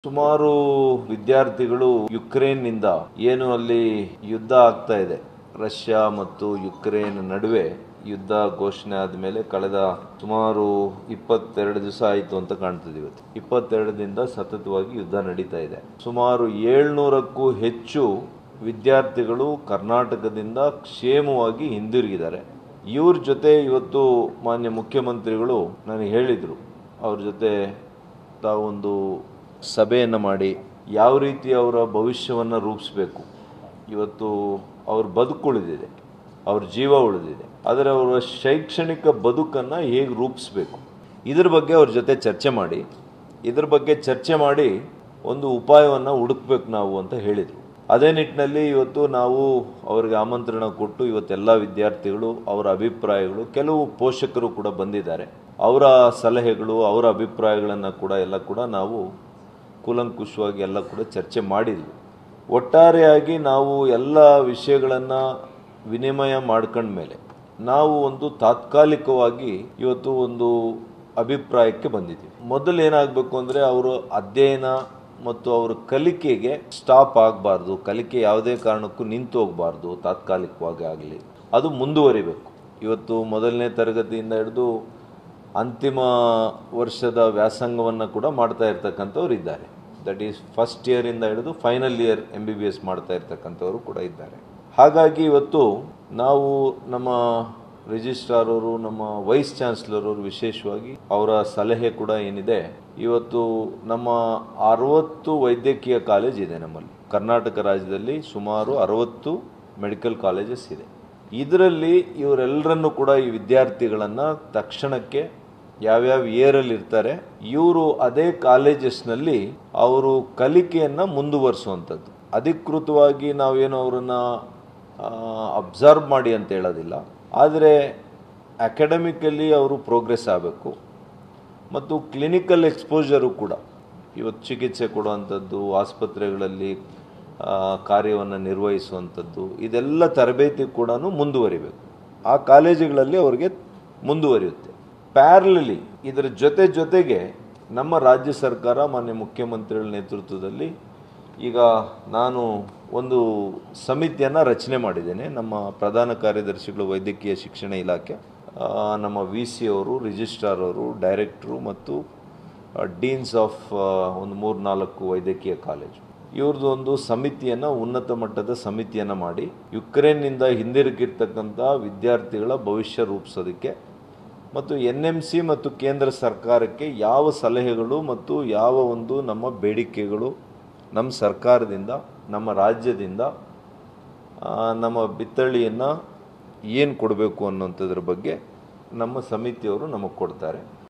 ಸುಮಾರು ವಿದ್ಯಾರ್ಥಿಗಳು ಯುಕ್ರೇನ್ನಿಂದ ಏನು ಅಲ್ಲಿ ಯುದ್ಧ ಆಗ್ತಾ ಇದೆ ರಷ್ಯಾ ಮತ್ತು ಯುಕ್ರೇನ್ ನಡುವೆ ಯುದ್ಧ ಘೋಷಣೆ ಆದಮೇಲೆ ಕಳೆದ ಸುಮಾರು ಇಪ್ಪತ್ತೆರಡು ದಿವಸ ಆಯಿತು ಅಂತ ಕಾಣ್ತದೆ ಇವತ್ತು ಇಪ್ಪತ್ತೆರಡದಿಂದ ಸತತವಾಗಿ ಯುದ್ಧ ನಡೀತಾ ಇದೆ ಸುಮಾರು ಏಳ್ನೂರಕ್ಕೂ ಹೆಚ್ಚು ವಿದ್ಯಾರ್ಥಿಗಳು ಕರ್ನಾಟಕದಿಂದ ಕ್ಷೇಮವಾಗಿ ಹಿಂದಿರುಗಿದ್ದಾರೆ ಇವ್ರ ಜೊತೆ ಇವತ್ತು ಮಾನ್ಯ ಮುಖ್ಯಮಂತ್ರಿಗಳು ನನಗೆ ಹೇಳಿದರು ಅವ್ರ ಜೊತೆ ತಾವೊಂದು ಸಭೆಯನ್ನು ಮಾಡಿ ಯಾವ ರೀತಿ ಅವರ ಭವಿಷ್ಯವನ್ನು ರೂಪಿಸಬೇಕು ಇವತ್ತು ಅವ್ರ ಬದುಕು ಉಳಿದಿದೆ ಅವ್ರ ಜೀವ ಉಳಿದಿದೆ ಆದರೆ ಅವರ ಶೈಕ್ಷಣಿಕ ಬದುಕನ್ನು ಹೇಗೆ ರೂಪಿಸಬೇಕು ಇದ್ರ ಬಗ್ಗೆ ಅವ್ರ ಜೊತೆ ಚರ್ಚೆ ಮಾಡಿ ಇದ್ರ ಬಗ್ಗೆ ಚರ್ಚೆ ಮಾಡಿ ಒಂದು ಉಪಾಯವನ್ನು ಹುಡುಕ್ಬೇಕು ನಾವು ಅಂತ ಹೇಳಿದರು ಅದೇ ನಿಟ್ಟಿನಲ್ಲಿ ಇವತ್ತು ನಾವು ಅವರಿಗೆ ಆಮಂತ್ರಣ ಕೊಟ್ಟು ಇವತ್ತೆಲ್ಲ ವಿದ್ಯಾರ್ಥಿಗಳು ಅವರ ಅಭಿಪ್ರಾಯಗಳು ಕೆಲವು ಪೋಷಕರು ಕೂಡ ಬಂದಿದ್ದಾರೆ ಅವರ ಸಲಹೆಗಳು ಅವರ ಅಭಿಪ್ರಾಯಗಳನ್ನು ಕೂಡ ಎಲ್ಲ ಕೂಡ ನಾವು ಕೂಲಂಕುಷವಾಗಿ ಎಲ್ಲ ಕೂಡ ಚರ್ಚೆ ಮಾಡಿದ್ವಿ ಒಟ್ಟಾರೆಯಾಗಿ ನಾವು ಎಲ್ಲ ವಿಷಯಗಳನ್ನು ವಿನಿಮಯ ಮಾಡ್ಕೊಂಡ್ಮೇಲೆ ನಾವು ಒಂದು ತಾತ್ಕಾಲಿಕವಾಗಿ ಇವತ್ತು ಒಂದು ಅಭಿಪ್ರಾಯಕ್ಕೆ ಬಂದಿದ್ದೀವಿ ಮೊದಲು ಏನಾಗಬೇಕು ಅಂದರೆ ಅವರು ಅಧ್ಯಯನ ಮತ್ತು ಅವರ ಕಲಿಕೆಗೆ ಸ್ಟಾಪ್ ಆಗಬಾರ್ದು ಕಲಿಕೆ ಯಾವುದೇ ಕಾರಣಕ್ಕೂ ನಿಂತು ಹೋಗಬಾರ್ದು ತಾತ್ಕಾಲಿಕವಾಗಿ ಆಗಲಿ ಅದು ಮುಂದುವರಿಬೇಕು ಇವತ್ತು ಮೊದಲನೇ ತರಗತಿಯಿಂದ ಹಿಡಿದು ಅಂತಿಮ ವರ್ಷದ ವ್ಯಾಸಂಗವನ್ನು ಕೂಡ ಮಾಡ್ತಾ ಇರ್ತಕ್ಕಂಥವ್ರು ಇದ್ದಾರೆ ದಟ್ ಈಸ್ ಫಸ್ಟ್ ಇಯರಿಂದ ಹಿಡಿದು final year M B B S ಮಾಡ್ತಾ ಇರ್ತಕ್ಕಂಥವ್ರು ಕೂಡ ಇದ್ದಾರೆ ಹಾಗಾಗಿ ಇವತ್ತು ನಾವು ನಮ್ಮ ರಿಜಿಸ್ಟ್ರಾರ್ ಅವರು ನಮ್ಮ ವೈಸ್ ಚಾನ್ಸಲರ್ ಅವರು ವಿಶೇಷವಾಗಿ ಅವರ ಸಲಹೆ ಕೂಡ ಏನಿದೆ ಇವತ್ತು ನಮ್ಮ ಅರವತ್ತು ವೈದ್ಯಕೀಯ ಕಾಲೇಜ್ ಇದೆ ನಮ್ಮಲ್ಲಿ ಕರ್ನಾಟಕ ರಾಜ್ಯದಲ್ಲಿ ಸುಮಾರು ಅರವತ್ತು ಮೆಡಿಕಲ್ ಕಾಲೇಜಸ್ ಇದೆ ಇದರಲ್ಲಿ ಇವರೆಲ್ಲರನ್ನು ಕೂಡ ಈ ವಿದ್ಯಾರ್ಥಿಗಳನ್ನು ತಕ್ಷಣಕ್ಕೆ ಯಾವ್ಯಾವ ಇಯರಲ್ಲಿ ಇರ್ತಾರೆ ಇವರು ಅದೇ ಕಾಲೇಜಸ್ನಲ್ಲಿ ಅವರು ಕಲಿಕೆಯನ್ನು ಮುಂದುವರಿಸುವಂಥದ್ದು ಅಧಿಕೃತವಾಗಿ ನಾವೇನು ಅವರನ್ನು ಅಬ್ಸರ್ವ್ ಮಾಡಿ ಅಂತ ಹೇಳೋದಿಲ್ಲ ಆದರೆ ಅಕಾಡೆಮಿಕಲಿ ಅವರು ಪ್ರೋಗ್ರೆಸ್ ಆಗಬೇಕು ಮತ್ತು ಕ್ಲಿನಿಕಲ್ ಎಕ್ಸ್ಪೋಜರು ಕೂಡ ಇವತ್ತು ಚಿಕಿತ್ಸೆ ಕೊಡುವಂಥದ್ದು ಆಸ್ಪತ್ರೆಗಳಲ್ಲಿ ಕಾರ್ಯವನ್ನು ನಿರ್ವಹಿಸುವಂಥದ್ದು ಇದೆಲ್ಲ ತರಬೇತಿ ಕೂಡ ಮುಂದುವರಿಬೇಕು ಆ ಕಾಲೇಜುಗಳಲ್ಲಿ ಅವರಿಗೆ ಮುಂದುವರಿಯುತ್ತೆ ಪ್ಯಾರಲಲಿ ಇದರ ಜೊತೆ ಜೊತೆಗೆ ನಮ್ಮ ರಾಜ್ಯ ಸರ್ಕಾರ ಮಾನ್ಯ ಮುಖ್ಯಮಂತ್ರಿಗಳ ನೇತೃತ್ವದಲ್ಲಿ ಈಗ ನಾನು ಒಂದು ಸಮಿತಿಯನ್ನು ರಚನೆ ಮಾಡಿದ್ದೇನೆ ನಮ್ಮ ಪ್ರಧಾನ ಕಾರ್ಯದರ್ಶಿಗಳು ವೈದ್ಯಕೀಯ ಶಿಕ್ಷಣ ಇಲಾಖೆ ಆ, ನಮ್ಮ ವಿ ಸಿ ಅವರು ರಿಜಿಸ್ಟ್ರಾರ್ ಅವರು ಡೈರೆಕ್ಟ್ರು ಮತ್ತು ಡೀನ್ಸ್ ಆಫ್ ಒಂದು ಮೂರು ನಾಲ್ಕು ವೈದ್ಯಕೀಯ ಕಾಲೇಜು ಇವ್ರದ್ದು ಒಂದು ಸಮಿತಿಯನ್ನು ಉನ್ನತ ಮಟ್ಟದ ಸಮಿತಿಯನ್ನು ಮಾಡಿ ಯುಕ್ರೇನ್ನಿಂದ ಹಿಂದಿರುಗಿರ್ತಕ್ಕಂಥ ವಿದ್ಯಾರ್ಥಿಗಳ ಭವಿಷ್ಯ ರೂಪಿಸೋದಕ್ಕೆ ಮತ್ತು ಎನ್ ಎಮ್ ಸಿ ಮತ್ತು ಕೇಂದ್ರ ಸರ್ಕಾರಕ್ಕೆ ಯಾವ ಸಲಹೆಗಳು ಮತ್ತು ಯಾವ ಒಂದು ನಮ್ಮ ಬೇಡಿಕೆಗಳು ನಮ್ಮ ಸರ್ಕಾರದಿಂದ ನಮ್ಮ ರಾಜ್ಯದಿಂದ ಆ, ನಮ್ಮ ಬಿತ್ತಳಿಯನ್ನು ಏನು ಕೊಡಬೇಕು ಅನ್ನೋಂಥದ್ರ ಬಗ್ಗೆ ನಮ್ಮ ಸಮಿತಿಯವರು ನಮಗೆ ಕೊಡ್ತಾರೆ